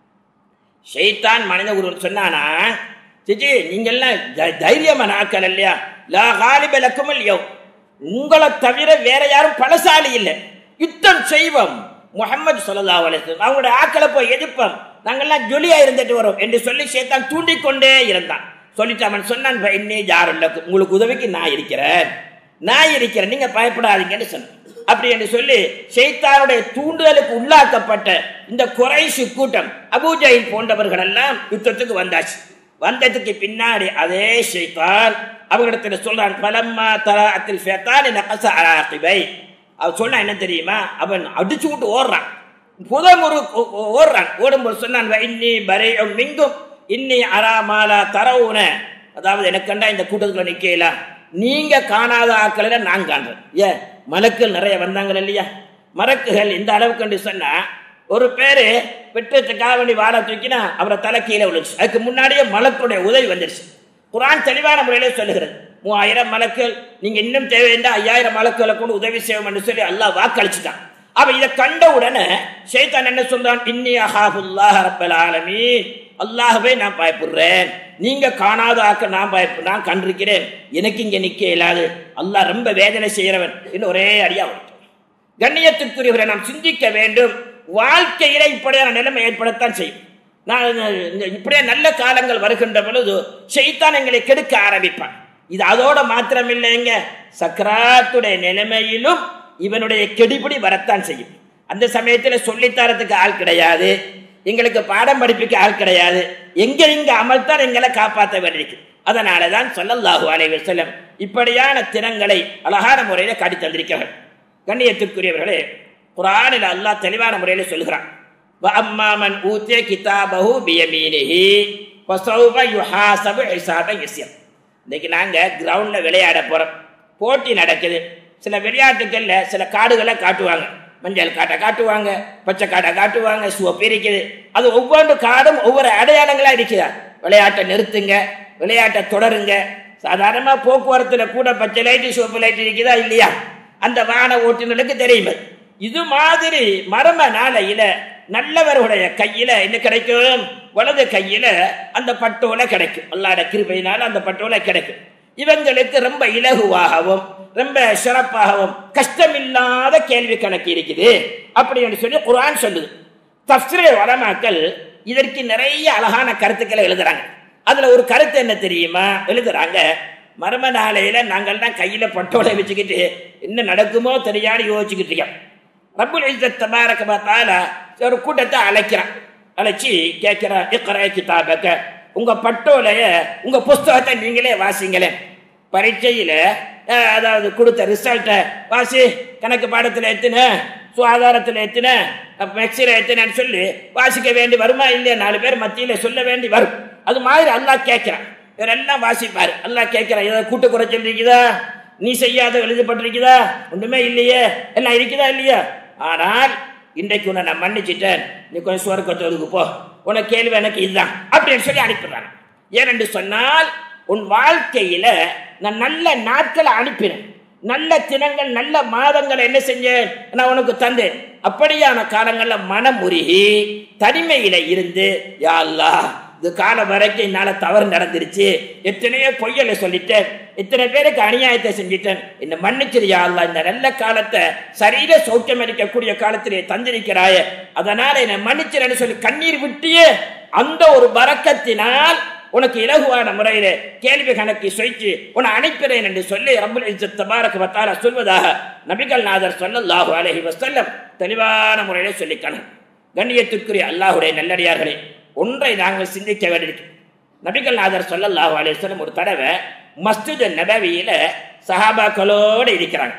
ஷைத்தான் மனித குருவன் சொன்னானா சிச்சி நீங்கெல்லாம் த- தைரியமான ஆட்கள் இல்லையா லா காலிப லக்கும் இல்லையோ உங்களை தவிர வேற யாரும் பலசாலி இல்லை யுத்தம் செய்வோம் முகமது சொல்லா அலிஸ்லாம் அவங்களோட ஆக்களை போய் எதிர்ப்போம் நாங்கெல்லாம் ஜொலியா இருந்துட்டு வரோம் என்று சொல்லி ஷைத்தான் தூண்டிக்கொண்டே இருந்தான் சொல்லிட்டு அவன் சொன்னான் இன்னே யாரும் இல்லை உங்களுக்கு உதவிக்கு நான் இருக்கிறேன் நான் இருக்கிறேன் நீங்க பயப்படாதீங்கன்னு சொன்னான் அப்படி என்று சொல்லி ஷைத்தானுடைய தூண்டுதலுக்கு உள்ளாக்கப்பட்ட இந்த குறைஷு கூட்டம் அபூஜைல் போன்றவர்கள் எல்லாம் யுத்தத்துக்கு வந்தாச்சு வந்ததுக்கு பின்னாடி அதே ஷைத்தான் அவங்களிடத்துல சொல்றான் பலம்மா தராத்தில் ஃபேத்தான் நகச அலாகிபை அவன் சொன்னா என்ன தெரியுமா அவன் அடிச்சு விட்டு ஓடுறான் புதமுரு ஓடுறான் ஓடும்போது சொன்னான் இன்னி பரை மிங்கும் இன்னி அராமாலா தரவுன அதாவது எனக்கு கண்டா இந்த கூட்டத்துக்குள்ள நிக்கலாம் நீங்க காணாத ஆட்களை நான் காண்றேன் ஏன் மலக்கள் நிறைய வந்தாங்க இல்லையா மரக்குகள் இந்த அளவுக்கு சொன்னா ஒரு பேரு வெற்றத்துக்காக வேண்டி வாழ தூக்கினா அவரை தலை கீழே விழுந்துச்சு அதுக்கு முன்னாடியே மலக்குடைய உதவி வந்துருச்சு குரான் தெளிவான முறையிலே சொல்லுகிறது மூவாயிரம் மலக்கள் நீங்க இன்னும் தேவையா ஐயாயிரம் மலக்களை கொண்டு உதவி செய்வோம் என்று சொல்லி அல்லாஹ் வாக்களிச்சுட்டான் அவ இதை கண்ட உடனே ஷைத்தான் என்ன சொல்றான் இன்னி அஹாபுல்லாஹ் ரப்பல் ஆலமீன் அல்லாஹ்வே நான் பயப்படுறேன் நீங்க காணாத ஆக்க நான் பயப்பு நான் கண்டிருக்கிறேன் எனக்கு இங்க நிக்க இயலாது அல்லாஹ் ரொம்ப வேதனை செய்கிறவன் என்று ஒரே அடியா விட்டான் கண்ணியத்திற்குரியவரை நாம் சிந்திக்க வேண்டும் வாழ்க்கையில இப்படியான நிலைமை ஏற்படத்தான் செய்யும் நான் இந்த இப்படியே நல்ல காலங்கள் வருகின்ற பொழுது செய்தான் எங்களை கெடுக்க ஆரம்பிப்பான் இது அதோட மாத்திரம் இல்லைங்க சக்கராத்துடைய நிலைமையிலும் இவனுடைய கெடிபிடி வரத்தான் செய்யும் அந்த சமயத்தில் சொல்லித்தரத்துக்கு ஆள் கிடையாது எங்களுக்கு பாடம் படிப்புக்கு ஆள் கிடையாது எங்க இங்க அமல்தான் எங்களை காப்பாற்ற வேண்டியிருக்கு அதனால தான் சொல்லல்லாஹு அலைஹி வஸல்லம் இப்படியான தினங்களை அழகான முறையில் காட்டி தந்திருக்கிறார்கள் கண்ணியத்திற்குரியவர்களே குரானில் அல்லாஹ் தெளிவான முறையில் சொல்கிறான் وَأَمَّا مَنْ أُوتِيَ كِتَابَهُ بِيَمِينِهِ فَسَوْفَ يُحَاسَبُ حِسَابًا يَسِيرًا இன்னைக்கு நாங்கள் கிரவுண்டில் விளையாட போகிறோம் போட்டி நடக்குது சில விளையாட்டுகளில் சில காடுகளை காட்டுவாங்க மஞ்சள் காட்டை காட்டுவாங்க பச்சை காட்டை காட்டுவாங்க சிவப்பு இருக்குது அது ஒவ்வொரு காடும் ஒவ்வொரு அடையாளங்களாக இருக்குதா விளையாட்டை நிறுத்துங்க விளையாட்டை தொடருங்க சாதாரணமாக போக்குவரத்தில் கூட பச்சை லைட்டு சிவப்பு லைட் இருக்குதா இல்லையா அந்த வாகன ஓட்டுநர்களுக்கு தெரியும் அது. இது மாதிரி மரம நாளையில நல்லவர்களுடைய கையில என்ன கிடைக்கும் வலது கையில அந்த பட்டோலை கிடைக்கும் அல்லாட கிருபையினால அந்த பட்டோலை கிடைக்கும் இவங்களுக்கு ரொம்ப இலகுவாகவும் ரொம்ப சிறப்பாகவும் கஷ்டமில்லாத கேள்வி கணக்கு இருக்குது அப்படின்னு சொல்லி குர்ஆன் சொல்லுது தப்சிரே வளமாக்கள் இதற்கு நிறைய அழகான கருத்துக்களை எழுதுறாங்க அதுல ஒரு கருத்து என்ன தெரியுமா எழுதுறாங்க மர்ம நாளையில நாங்கள்லாம் கையில பட்டோலை வச்சுக்கிட்டு என்ன நடக்குமோ தெரியாது யோசிச்சுக்கிட்டு இருக்கோம் ரப்புல் இஸ்ஸத் தபாரக வ தஆலா ஒரு கூட்டத்தை அழைக்கிறான் அழைச்சி கேட்கிறான் இக்ரா கிதாபக உங்க பட்டோலைய உங்க புஸ்தகத்தை நீங்களே வாசிங்களேன் பரீட்சையில அஹ், அதாவது கொடுத்த ரிசல்ட்டை வாசி கணக்கு பாடத்தில் எத்தின சுகாதாரத்தில் எத்தின மெக்சில எத்தினன்னு சொல்லி வாசிக்க வேண்டி வருமா இல்லையா நாலு பேர் மத்தியில சொல்ல வேண்டி வரும் அது மாதிரி அல்லாஹ் கேட்கிறான் இவரெல்லாம் வாசிப்பாரு அல்லாஹ் கேட்கிறான் ஏதாவது கூட்டு குறைச்சல் இருக்குதா நீ செய்யாத எழுதப்பட்டிருக்குதா ஒண்ணுமே இல்லையே எல்லாம் இருக்குதா இல்லையா ஆனால் இன்றைக்கு உன்னை நான் மன்னிச்சிட்டேன் நீ கொஞ்சம் சுவர்க்கத்தோதுக்கு போ உனக்கு கேள்வி எனக்கு இதுதான் அப்படின்னு சொல்லி அனுப்பிடுறாங்க ஏனென்று சொன்னால் உன் வாழ்க்கையில நான் நல்ல நாட்களை அனுப்பினேன் நல்ல தினங்கள் நல்ல மாதங்களை என்ன செஞ்சேன் நான் உனக்கு தந்தேன் அப்படியான காலங்கள்ல மனம் உருகி தனிமையில இருந்து யா அல்லாஹ் இது காலம் வரைக்கும் என்னால தவறு நடந்துருச்சு எத்தனையோ பொய்யலை சொல்லிட்டேன் இத்தனை பேருக்கு அநியாயத்தை செஞ்சிட்டேன் என்ன மன்னிச்சிருயா அல்லாஹ் இந்த நல்ல காலத்தை சரீர சௌக்கியம் அளிக்கக்கூடிய காலத்திலே தந்திருக்கிறாய அதனால என்னை மன்னிச்சிரன்னு சொல்லி கண்ணீர் விட்டியே அந்த ஒரு பறக்கத்தினால் உனக்கு இலகுவான முறையிலே கேள்வி கணக்கு சொய்ச்சு உன்னை அனுப்பிறேன் என்று சொல்லி ரப்புல் இஸ்ஸத் தபாரக வ தஆலா சொல்வதாக நபிகள் நாதர் ஸல்லல்லாஹு அலைஹி வஸல்லம் தெளிவான முறையிலே சொல்லிக்கணும் கண்ணியத்திற்குரிய அல்லாஹ்வுடைய நல்லடியார்களே ஒன்றை நாங்கள் சிந்திக்க வேண்டியிருக்கு நபிகள் நாதர் ஸல்லல்லாஹு அலைஹி வஸல்லம் ஒரு தடவை மஸ்ஜித் நபவியில சஹாபாக்களோடு இருக்கிறாங்க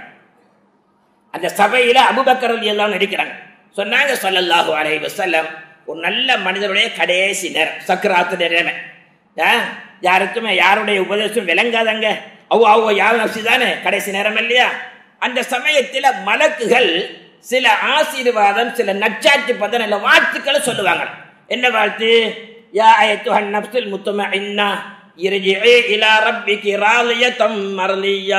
அந்த சபையில அபுபக்கர் எல்லாம் இருக்கிறாங்க சொன்னாங்க ஸல்லல்லாஹு அலைஹி வஸல்லம் ஒரு நல்ல மனிதருடைய கடைசி நேரம் சக்கராத்து நேரமே ஆ, யாருக்குமே யாருடைய உபதேசம் விளங்காதங்க அவ்வோ அவ்வோ யார் நப்சி தானே கடைசி நேரம் இல்லையா அந்த சமயத்தில் மலக்குகள் சில ஆசீர்வாதம் சில நச்சாட்சி பதன வாழ்த்துக்களை சொல்லுவாங்க என்ன வாழ்த்து யா ஐத்துஹன் நப்சுல் முத்துமஇன்னா இர்ஜிஇ இலா ரப்பிகி ராலியதம் மர்லியா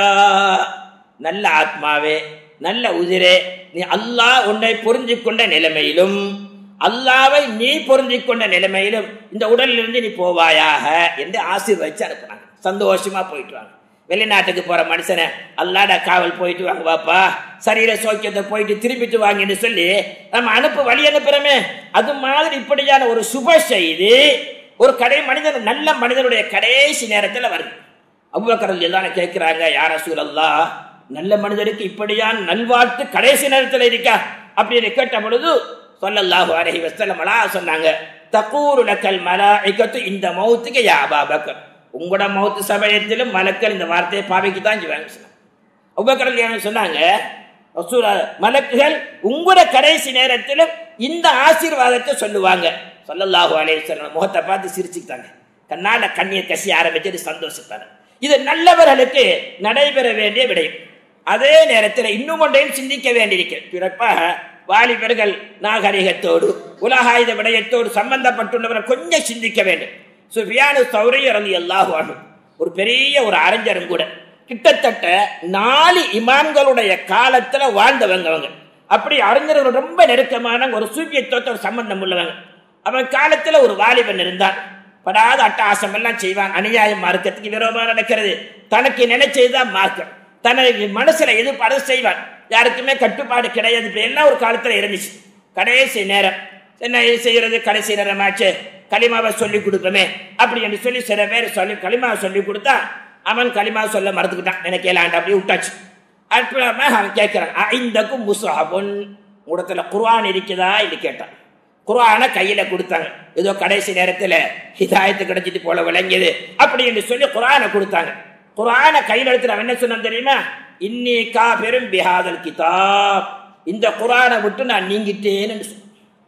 நல்ல ஆத்மாவே நல்ல உதிரே நீ அல்லாஹ் உன்னை புரிஞ்சு கொண்ட நிலைமையிலும் அல்லாவை நீ புரிஞ்சு கொண்ட நிலைமையிலும் இந்த உடலிலிருந்து நீ போவாயாக என்று ஆசீர்வதிச்சு அனுப்புனாங்க சந்தோஷமா போயிட்டு வாங்க வெளிநாட்டுக்கு போற மனுஷனை அல்லாட காவல் போயிட்டு வாங்க வாப்பா சரீர சோக்கியத்தை போயிட்டு திருப்பிட்டு வாங்கன்னு சொல்லி நம்ம அனுப்பு வழி அனுப்புறோமே அது மாதிரி இப்படியான ஒரு சுப செய்தி ஒரு கடை மனிதன் நல்ல மனிதனுடைய கடைசி நேரத்தில் வருது அவ்வக்கரல் எல்லாம் கேட்கிறாங்க யார சூழல்லா நல்ல மனிதருக்கு இப்படியான நல்வாழ்த்து கடைசி நேரத்தில் இருக்கா அப்படின்னு கேட்ட பொழுது சொல்லல்லாஹு அலைஹி வஸல்லம் அலா சொன்னாங்க தக்கூரு லக்கல் மலாஇகத்து இந்த மௌத்துக்கு யா அபாபக்கர் உங்களோட மௌத்து சமயத்திலும் மலக்கள் இந்த வார்த்தையை பாவைக்கு தான் செய்வாங்க சொன்னாங்க அவ்வக்கரல் என்ன சொன்னாங்க ரசூலா, மலக்குகள் உங்களோட கடைசி நேரத்திலும் இந்த ஆசீர்வாதத்தை சொல்லுவாங்க சொல்லல்லாஹு அலைஹி வஸல்லம் முகத்தை பார்த்து சிரிச்சுக்கிட்டாங்க கண்ணால கண்ணீர் கசி ஆரம்பிச்சுட்டு சந்தோஷத்தாங்க இது நல்லவர்களுக்கு நடைபெற வேண்டிய விடயம் அதே நேரத்தில் இன்னும் ஒன்றையும் சிந்திக்க வேண்டியிருக்கு பிறப்பாக வாலிபர்கள் நாகரிகத்தோடு உலகாயுத விடயத்தோடு சம்பந்தப்பட்டுள்ளவர்கள் கொஞ்சம் சிந்திக்க வேண்டும் சுஃபியானு சௌரியர் அலி அல்லாஹு அன்ஹு. ஒரு பெரிய ஒரு அறிஞரும் கூட கிட்டத்தட்ட நாலு இமாம்களுடைய காலத்துல வாழ்ந்தவங்க அவங்க அப்படி அறிஞர்கள் ரொம்ப நெருக்கமான ஒரு சூபியத்தோட ஒரு சம்பந்தம் உள்ளவங்க அவன் காலத்துல ஒரு வாலிபன் இருந்தான் படாத அட்டகாசம் எல்லாம் செய்வான் அநியாயம் மார்க்கத்துக்கு விரோதமா நடக்கிறது தனக்கு நினைச்சதுதான் மார்க்கம் தனக்கு மனசுல எதிர்பார்த்து செய்வான் யாருக்குமே கட்டுப்பாடு கிடையாது இப்படி எல்லாம் ஒரு காலத்துல இருந்துச்சு கடைசி நேரம் என்ன இது செய்யறது கடைசி நேரம் ஆச்சு களிமாவை சொல்லி கொடுப்போமே அப்படி என்று சொல்லி சில பேர் சொல்லி களிமாவை சொல்லி கொடுத்தா அவன் களிமா சொல்ல மறந்துக்கிட்டான் எனக்கு ஏலாண்டு அப்படியே விட்டாச்சு அப்புறமா அவன் கேட்கிறான் ஐந்தக்கும் முசாபுன் உடத்துல குர்ஆன் இருக்குதா என்று கேட்டான் குர்ஆனை கையில கொடுத்தாங்க ஏதோ கடைசி நேரத்துல ஹிதாயத்து கிடைச்சிட்டு போல விளங்கியது அப்படி என்று சொல்லி குர்ஆனை கொடுத்தாங்க குர்ஆனை கையில் எடுத்து அவன் என்ன சொன்னான் தெரியுமா இன்னி காபிரும் பிஹாதல் கிதாப் இந்த குர்ஆனை விட்டு நான் நீங்கிட்டேன்னு சொன்னான்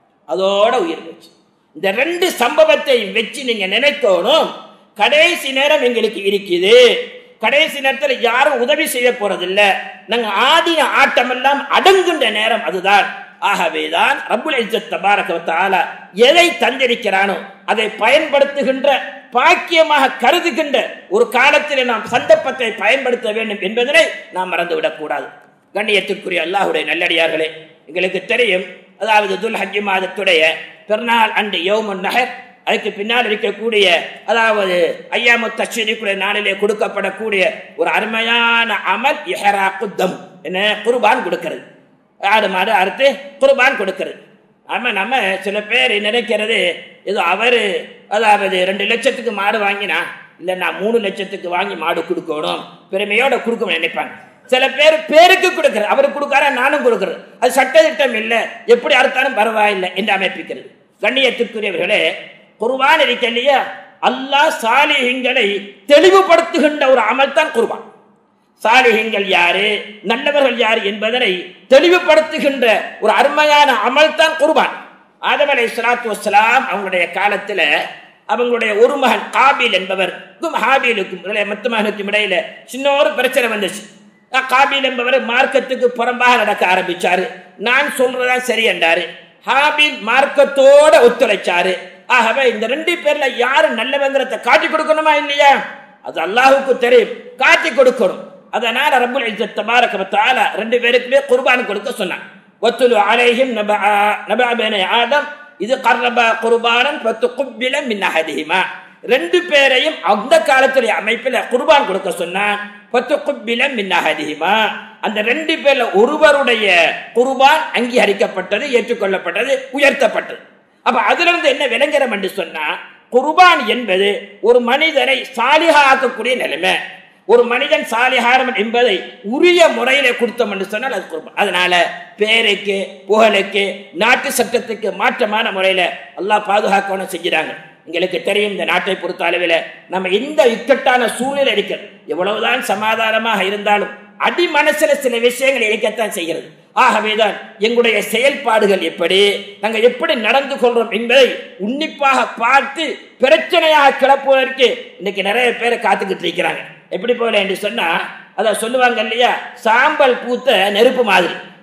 அதோட உயிர் போச்சு இந்த ரெண்டு சம்பவத்தை வச்சு நீங்க நினைக்கணும் கடைசி நேரம் எங்களுக்கு இருக்குது கடைசி நேரத்தில் யாரும் உதவி செய்ய போறதில்ல நாங்க ஆடின ஆட்டம் எல்லாம் அடங்குகின்ற நேரம் அதுதான் ஆகவேதான் ரப்புல் இஸ்ஸத் தபாரக வ தஆலா எதை தந்திருக்கிறானோ அதை பயன்படுத்துகின்ற பாக்கியமாக கருதுகின்ற ஒரு காலத்தில் நாம் சந்தர்ப்பத்தை பயன்படுத்த வேண்டும் என்பதனை நாம் மறந்துவிடக் கூடாது கண்ணியத்திற்குரிய அல்லாஹுடைய நல்லடியார்களே எங்களுக்கு தெரியும் அதாவது துல் ஹஜ்ஜி மாதத்துடைய பெருநாள் அன்று யோமுன் நகர் அதுக்கு பின்னால் இருக்கக்கூடிய அதாவது ஐயாமு தஷரீக்குடைய நாளிலே கொடுக்கப்படக்கூடிய ஒரு அருமையான அமல் இஹரா குத்தம் என்ன குர்பான் கொடுக்கிறது ஆடு மாடு அறுத்து குர்பான் கொடுக்கிறது ஆமா நம்ம சில பேர் நினைக்கிறது ஏதோ அவரு அதாவது ரெண்டு லட்சத்துக்கு மாடு வாங்கினா இல்லை நான் மூணு லட்சத்துக்கு வாங்கி மாடு கொடுக்கணும் பெருமையோட கொடுக்கணும் நினைப்பாங்க சில பேர் பேருக்கு கொடுக்கிறது அவருக்கு கொடுக்கார நானும் கொடுக்கிறது அது சட்டத்திட்டம் இல்லை எப்படி அறுத்தாலும் பரவாயில்லை என்று அமைப்பிக்கிறது கண்ணியத்திற்குரியவர்களே குர்பான் இருக்க இல்லையா அல்லாஹ் சாலிஹங்களை தெளிவுபடுத்துகின்ற ஒரு அமல் தான் குர்பான் சாலிஹங்கள் யாரு நல்லவர்கள் யாரு என்பதனை தெளிவுபடுத்துகின்ற ஒரு அருமையான அமல் தான் குர்பான் ஆதம் அலை சலாத்து வசலாம் அவங்களுடைய காலத்துல அவங்களுடைய ஒரு மகன் காபில் என்பவருக்கும் ஹாபிலுக்கும் இடையில மத்த மகனுக்கும் இடையில சின்ன ஒரு பிரச்சனை வந்துச்சு அஹ் காபில் என்பவர் மார்க்கத்துக்கு புறம்பாக நடக்க ஆரம்பிச்சாரு நான் சொல்றதா சரி என்றாரு ஹாபில் மார்க்கத்தோட ஒத்துழைச்சாரு ஆகவே இந்த ரெண்டு பேர்ல யாரு நல்லவங்கிறத காட்டி கொடுக்கணுமா இல்லையா அது அல்லாஹுக்கு தெரியும் காட்டி கொடுக்கணும் அதனால ரப்புல் இஸ்ஸத் தபாரக வ தஆலா ரெண்டு பேருக்குமே குர்பான் கொடுக்க சொன்னான் வத்துலு அலைஹிம் நபா நபா பனி ஆதம் இது கர்ரபா குர்பானன் ஃபத்துகுபில மின் அஹதிஹிமா ரெண்டு பேரையும் அந்த காலத்துடைய அமைப்பில் குர்பான் கொடுக்க சொன்னான் ஃபத்துகுபில மின் அஹதிஹிமா அந்த ரெண்டு பேர்ல ஒருவருடைய குர்பான் அங்கீகரிக்கப்பட்டது ஏற்றுக்கொள்ளப்பட்டது உயர்த்தப்பட்டது அப்ப அதுல இருந்து என்ன விளங்குறோம் என்று சொன்னா குர்பான் என்பது ஒரு மனிதனை சாலிகா ஆக்கக்கூடிய நிலைமை ஒரு மனிதன் சாலிஹாரம் என்பதை உரிய முறையில கொடுத்தோம் என்று சொன்னால் அது குர்பான் அதனால பேருக்கு புகழுக்கு நாட்டு சட்டத்துக்கு மாற்றமான முறையில அல்லாஹ் பாதுகாக்கணும் செஞ்சுறாங்க எங்களுக்கு தெரியும் இந்த நாட்டை பொறுத்த அளவில் நம்ம எந்த இக்கட்டான சூழ்நிலை இருக்கிறது எவ்வளவுதான் சமாதானமாக இருந்தாலும் அடி மனசுல சில விஷயங்கள் இயக்கத்தான் செய்கிறது ஆகவேதான் எங்களுடைய செயல்பாடுகள் எப்படி நாங்கள் எப்படி நடந்து கொள்றோம் என்பதை உன்னிப்பாக பார்த்து பிரச்சனையாக கிளப்புவதற்கு இன்னைக்கு நிறைய பேர் காத்துக்கிட்டு இருக்கிறாங்க எப்படி போல என்று சொன்னா அத சொல்லுவாங்க இல்லையா சாம்பல் பூத்த நெருப்பு மாதிரி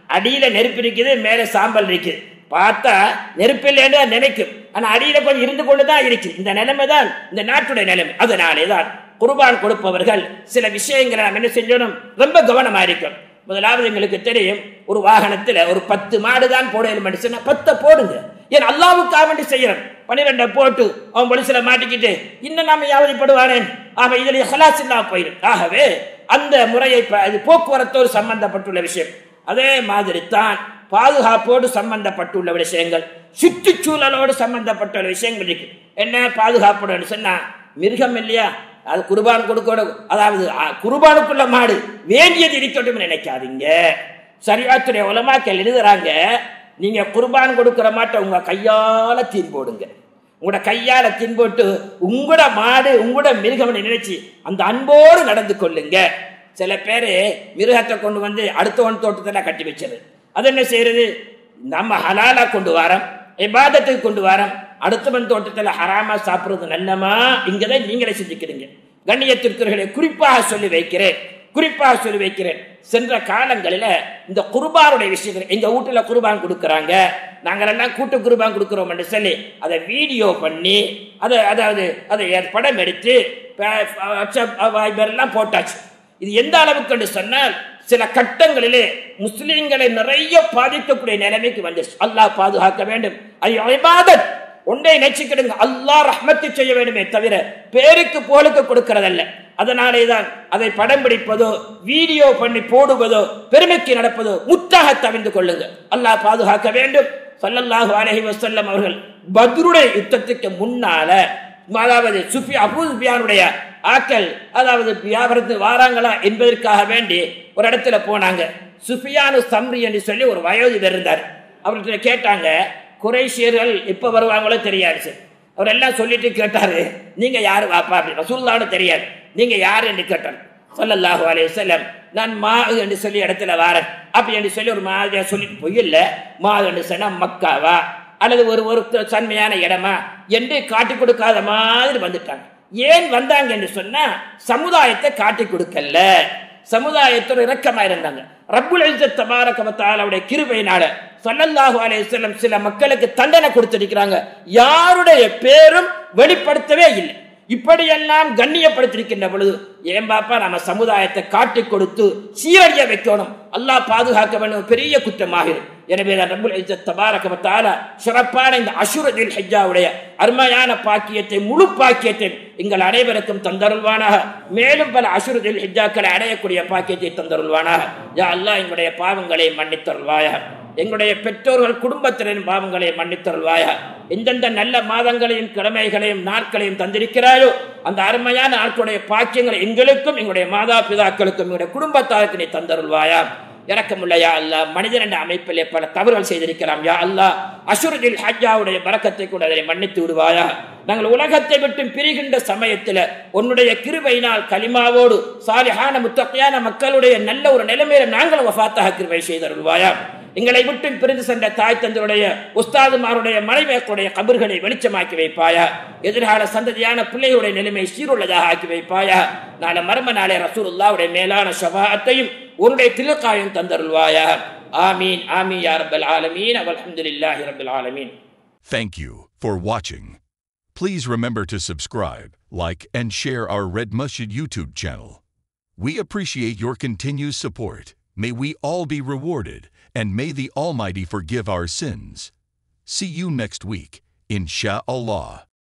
அடியில நெருப்பு இருக்குது மேலே சாம்பல் இருக்குது பார்த்தா நெருப்பு இல்லைன்னு தான் நினைக்கும் ஆனா அடியில கொஞ்சம் இருந்து கொண்டு தான் இருக்கு இந்த நிலைமை தான் இந்த நாட்டுடைய நிலைமை அதனாலே தான் குர்பான் கொடுப்பவர்கள் சில விஷயங்களை நாம் என்ன செஞ்சணும் ரொம்ப கவனமா இருக்கும் முதலாவது எங்களுக்கு தெரியும் ஒரு வாகனத்துல ஒரு பத்து மாடு தான் போடணும் சொன்னா பத்தை போடுங்க ஏன் அல்லாவுக்காக வேண்டி செய்யறோம் பன்னிரெண்டை போட்டு அவன் பொலிசில மாட்டிக்கிட்டு இன்னும் நாம யாவதிப்படுவானேன் ஆக இதில் ஹலாஸ் இல்லாம போயிடும் ஆகவே அந்த முறையை ப- இது போக்குவரத்தோடு சம்பந்தப்பட்டுள்ள விஷயம் அதே மாதிரி தான் பாதுகாப்போடு சம்பந்தப்பட்டுள்ள விஷயங்கள் சுற்றுச்சூழலோடு சம்பந்தப்பட்டுள்ள விஷயங்கள் இருக்கு என்ன பாதுகாப்புடன் சொன்னா மிருகம் இல்லையா அது குர்பான் கொடுக்கணும் அதாவது அ, குர்பானுக்குள்ள மாடு வேண்டியது இருக்கட்டும் நினைக்காதீங்க சரியாத்துடைய உலமாக்கள் எழுதுறாங்க நீங்க குர்பான் கொடுக்கிற மாட்டை உங்க கையால தீன் போடுங்க உங்களோட கையால தீன் போட்டு உங்களோட மாடு உங்களோட மிருகம் நினைச்சு அந்த அன்போடு நடந்து கொள்ளுங்க சில பேர் மிருகத்தை கொண்டு வந்து அடுத்தவன் தோட்டத்தில் கட்டி வச்சது அது என்ன செய்யறது நம்ம ஹலாலா கொண்டு வரோம் இபாதத்துக்கு கொண்டு வரோம் அடுத்தவன் தோட்டத்தில் ஹராமா சாப்பிடுறது நல்லமா இங்கதான் நீங்களே செஞ்சுக்கிறீங்க கண்ணியத்திற்குறகளை குறிப்பாக சொல்லி வைக்கிறேன் குறிப்பாக சொல்லி வைக்கிறேன் சென்ற காலங்களில் இந்த குர்பானுடைய விஷயங்கள் எங்க வீட்டுல குர்பான் கொடுக்கறாங்க நாங்கள் எல்லாம் கூட்டு குர்பான் கொடுக்கிறோம் என்று சொல்லி அதை வீடியோ பண்ணி அதை அதாவது அதை படம் எடுத்து ப- வாட்ஸ்அப் வைபர் எல்லாம் போட்டாச்சு இது எந்த அளவுக்கு என்று சொன்னால் சில கட்டங்களிலே முஸ்லிம்களை நிறைய பாதிக்கக்கூடிய நிலைமைக்கு வந்துருச்சு அல்லாஹ் பாதுகாக்க வேண்டும் அது இபாதத் ஒன்றை நினைச்சுக்கிடுங்க அல்லாஹ் ரஹ்மத்து செய்ய வேண்டுமே தவிர பேருக்கு போலுக்கு கொடுக்கிறதல்ல அதனாலே தான் அதை படம் பிடிப்பதோ வீடியோ பண்ணி போடுவதோ பெருமைக்கு நடப்பதோ முற்றாக தவிர்த்து கொள்ளுங்க அல்லாஹ் பாதுகாக்க வேண்டும் ஸல்லல்லாஹு அலைஹி வஸல்லம் அவர்கள் பத்ருடைய யுத்தத்துக்கு முன்னால அதாவது சுஃபி அபூ சுஃபியானுடைய ஆக்கள் அதாவது வியாபாரத்து வாராங்களா என்பதற்காக வேண்டி ஒரு இடத்துல போனாங்க சுஃபியானு சம்ரி என்று சொல்லி ஒரு வயோதிபர் இருந்தார் அவர்கிட்ட கேட்டாங்க குறைஷியர்கள் எப்போ வருவாங்களோ தெரியாது சார் அவர் எல்லாம் சொல்லிட்டு கேட்டாரு நீங்க யாரு வாப்பா அப்படி ரசூல்லான்னு தெரியாது நீங்க யாரு என்று கேட்டார் ஸல்லல்லாஹு அலைஹி வஸல்லம் நான் மா என்று சொல்லி இடத்துல வாரேன் அப்படி என்று சொல்லி ஒரு மாதிரியா சொல்லிட்டு பொய்யில்ல மா என்று சொன்னா மக்காவா அல்லது ஒரு ஒரு தன்மையான இடமா என்று காட்டி கொடுக்காத மாதிரி வந்துட்டாங்க ஏன் வந்தாங்க என்று சொன்னா சமுதாயத்தை காட்டி கொடுக்கல சமுதாயத்தோட இரக்கமா இருந்தாங்க ரப்புல் இஸ்ஸத் தபாரக வ தஆலாவுடைய கிருபையினால ஸல்லல்லாஹு அலைஹி வஸல்லம் சில மக்களுக்கு தண்டனை கொடுத்திருக்கிறாங்க யாருடைய பேரும் வெளிப்படுத்தவே இல்லை இப்படியெல்லாம் கண்ணியப்படுத்திருக்கின்ற பொழுது ஏன் பாப்பா நம்ம சமுதாயத்தை காட்டி கொடுத்து சீரழிய வைக்கணும் அல்லாஹ் பாதுகாக்க வேண்டும் பெரிய குற்றமாகிறது எனவே தான் ரப்புல் இஸ்ஸத் தபாரக வ தஆலா சிறப்பான இந்த அஷுரதில் ஹஜ்ஜாவுடைய அருமையான பாக்கியத்தை முழு பாக்கியத்தை எங்கள் அனைவருக்கும் தந்தருள்வானாக மேலும் பல அஷுரதில் ஹிஜாக்களை அடையக்கூடிய பாக்கியத்தை தந்தருள்வானாக யா அல்லாஹ் எங்களுடைய பாவங்களை மன்னித்தருள்வாயாக எங்களுடைய பெற்றோர்கள் குடும்பத்தினரின் பாவங்களை மன்னித்தருள்வாயா எந்தெந்த நல்ல மாதங்களையும் கிழமைகளையும் நாட்களையும் தந்திருக்கிறாயோ அந்த அருமையான நாட்களுடைய பாக்கியங்களை எங்களுக்கும் எங்களுடைய மாதா பிதாக்களுக்கும் எங்களுடைய குடும்பத்தாருக்கு நீ தந்தருள்வாயா இறக்கமுள்ள யா அல்லா மனிதன் என்ற அமைப்பிலே பல தவறுகள் செய்திருக்கலாம் யா அல்லா அசுரதில் ஹஜ்ஜாவுடைய பறக்கத்தை கூட அதை மன்னித்து விடுவாயா நாங்கள் உலகத்தை விட்டு பிரிகின்ற சமயத்தில் உன்னுடைய கிருபையினால் கலிமாவோடு சாலிஹான முத்தகையான மக்களுடைய நல்ல ஒரு நிலைமையில நாங்கள் வஃபாத்தாக கிருபை செய்தருள்வாயா எங்களை விட்டு பிரிந்து சென்ற தாய் தந்தருடைய உஸ்தாதுமாருடைய மனைவியர்களுடைய கபர்களை வெளிச்சமாக்கி வைப்பாயா எதிர்கால சந்ததியான பிள்ளைகளுடைய நிலைமை சீருள்ளதாக ஆக்கி வைப்பாயா நாளை மர்ம நாளே ரசூலுல்லாவுடைய மேலான ஷபாத்தையும் உன்னுடைய திலுக்காயும் தந்தருள்வாயா ஆமீன் ஆமீன் யா ரப்பல் ஆலமீன் அல்ஹம்துலில்லாஹி ரப்பல் ஆலமீன் Thank you for watching. Please remember to subscribe, like, and share our Red Masjid YouTube channel. We appreciate your continued support. May we all be rewarded, and may the Almighty forgive our sins. See you next week, insha'Allah.